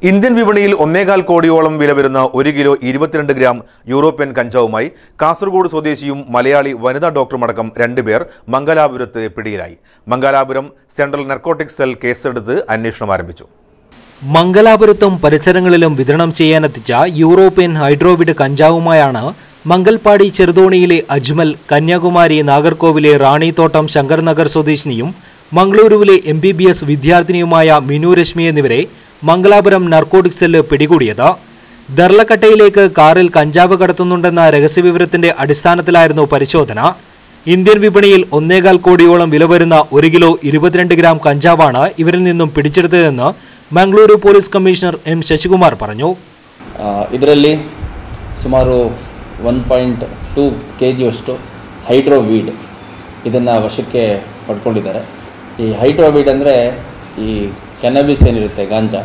Indian വിപണിയിൽ ഒന്നേകാൽ കോടിയോളം വില വരുന്ന ഒരു കിലോ ഇരുപത്തിരണ്ട് ഗ്രാം യൂറോപ്യൻ കഞ്ചാവുമായി കാസർഗോഡ് സ്വദേശിയും മലയാളി വനിതാ ഡോക്ടറുമടക്കം രണ്ടുപേർ മംഗലാപുരത്ത് പിടിയിലായി മംഗലാപുരം സെൻട്രൽ നർക്കോട്ടിക് സെൽ കേസെടുത്ത് അന്വേഷണം ആരംഭിച്ചു മംഗലാപുരത്തും പരിസരങ്ങളിലും വിതരണം ചെയ്യാനെത്തിച്ച യൂറോപ്യൻ ഹൈഡ്രോവിഡ് കഞ്ചാവുമായാണ് മംഗൽപാടി ചെറുതോണിയിലെ അജ്മൽ കന്യാകുമാരി നാഗർകോവിലെ റാണിത്തോട്ടം ശങ്കർ നഗർ സ്വദേശിനിയും മംഗളൂരുവിലെ എം ബി ബി എസ് വിദ്യാർത്ഥിനിയുമായ മിനു രശ്മി എന്നിവരെ മംഗലാപുരം നർക്കോട്ടിക് സെല്ല് പിടികൂടിയത് ദർലക്കട്ടയിലേക്ക് കാറിൽ കഞ്ചാവ് കടത്തുന്നുണ്ടെന്ന രഹസ്യവിവരത്തിന്റെ അടിസ്ഥാനത്തിലായിരുന്നു പരിശോധന ഇന്ത്യൻ വിപണിയിൽ ഒന്നേകാൽ കോടിയോളം വില വരുന്ന ഒരു കിലോ ഇരുപത്തിരണ്ട് ഗ്രാം കഞ്ചാവാണ് ഇവരിൽ നിന്നും പിടിച്ചെടുത്തതെന്ന് Mangaluru police commissioner M Sasikumar പറഞ്ഞു ಇದರಲ್ಲಿ ಸುಮಾರು ಒನ್ ಪಾಯಿಂಟ್ ಟೂ ಕೆ ಜಿಯಷ್ಟು ಹೈಡ್ರೋ ವೀಡ್ ಇದನ್ನು ವಶಕ್ಕೆ ಪಡ್ಕೊಂಡಿದ್ದಾರೆ ಈ ಹೈಡ್ರೋ ವೀಡ್ ಅಂದರೆ ಈ ಕೆನಬಿಸ್ ಏನಿರುತ್ತೆ ಗಾಂಜಾ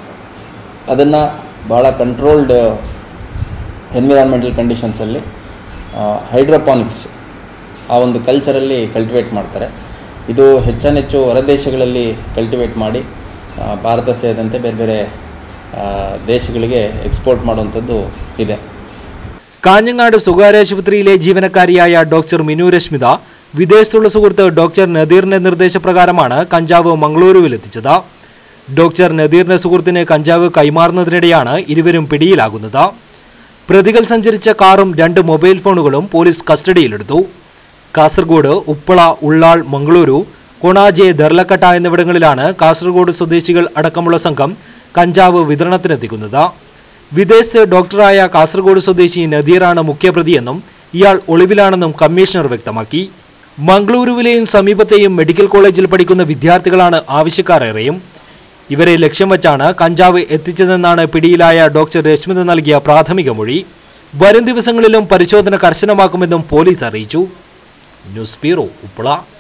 ಅದನ್ನು ಭಾಳ ಕಂಟ್ರೋಲ್ಡ್ ಎನ್ವಿರಾನ್ಮೆಂಟಲ್ ಕಂಡೀಷನ್ಸಲ್ಲಿ ಹೈಡ್ರೋಪಾನಿಕ್ಸ್ ಆ ಒಂದು ಕಲ್ಚರಲ್ಲಿ ಕಲ್ಟಿವೇಟ್ ಮಾಡ್ತಾರೆ ಇದು ಹೆಚ್ಚಾನೆಚ್ಚು ಹೊರದೇಶಗಳಲ್ಲಿ ಕಲ್ಟಿವೇಟ್ ಮಾಡಿ ಆ, ಭಾರತ ಸೇರಿದಂತೆ ಬೇರೆ ಬೇರೆ ಆ, ದೇಶಗಳಿಗೆ ಎಕ್ಸ್ಪೋರ್ಟ್ ಮಾಡುವಂಥದ್ದು ಇದೆ കാഞ്ഞങ്ങാട് സ്വകാര്യ ആശുപത്രിയിലെ ജീവനക്കാരിയായ ഡോക്ടർ മിനു രശ്മിത വിദേശത്തുള്ള സുഹൃത്ത് ഡോക്ടർ നദീറിന്റെ നിർദ്ദേശപ്രകാരമാണ് കഞ്ചാവ് മംഗളൂരുവിൽ എത്തിച്ചത് ഡോക്ടർ നദീറിന്റെ സുഹൃത്തിന് കഞ്ചാവ് കൈമാറുന്നതിനിടെയാണ് ഇരുവരും പിടിയിലാകുന്നത് പ്രതികൾ സഞ്ചരിച്ച കാറും രണ്ട് മൊബൈൽ ഫോണുകളും പോലീസ് കസ്റ്റഡിയിലെടുത്തു കാസർഗോഡ് ഉപ്പള ഉള്ളാൾ മംഗളൂരു കൊണാജെ ദർലക്കട്ട എന്നിവിടങ്ങളിലാണ് കാസർഗോഡ് സ്വദേശികൾ അടക്കമുള്ള സംഘം കഞ്ചാവ് വിതരണത്തിനെത്തിക്കുന്നത് വിദേശ ഡോക്ടറായ കാസർഗോഡ് സ്വദേശി നദീറാണ് മുഖ്യപ്രതിയെന്നും ഇയാൾ ഒളിവിലാണെന്നും കമ്മീഷണർ വ്യക്തമാക്കി മംഗളൂരുവിലെയും സമീപത്തെയും മെഡിക്കൽ കോളേജിൽ പഠിക്കുന്ന വിദ്യാർത്ഥികളാണ് ആവശ്യക്കാരേറെയും ഇവരെ ലക്ഷ്യം വച്ചാണ് കഞ്ചാവ് എത്തിച്ചതെന്നാണ് പിടിയിലായ ഡോക്ടർ രശ്മിത നൽകിയ പ്രാഥമിക മൊഴി വരും ദിവസങ്ങളിലും പരിശോധന കർശനമാക്കുമെന്നും പോലീസ് അറിയിച്ചു ന്യൂസ് ബ്യൂറോ ഉപ്പള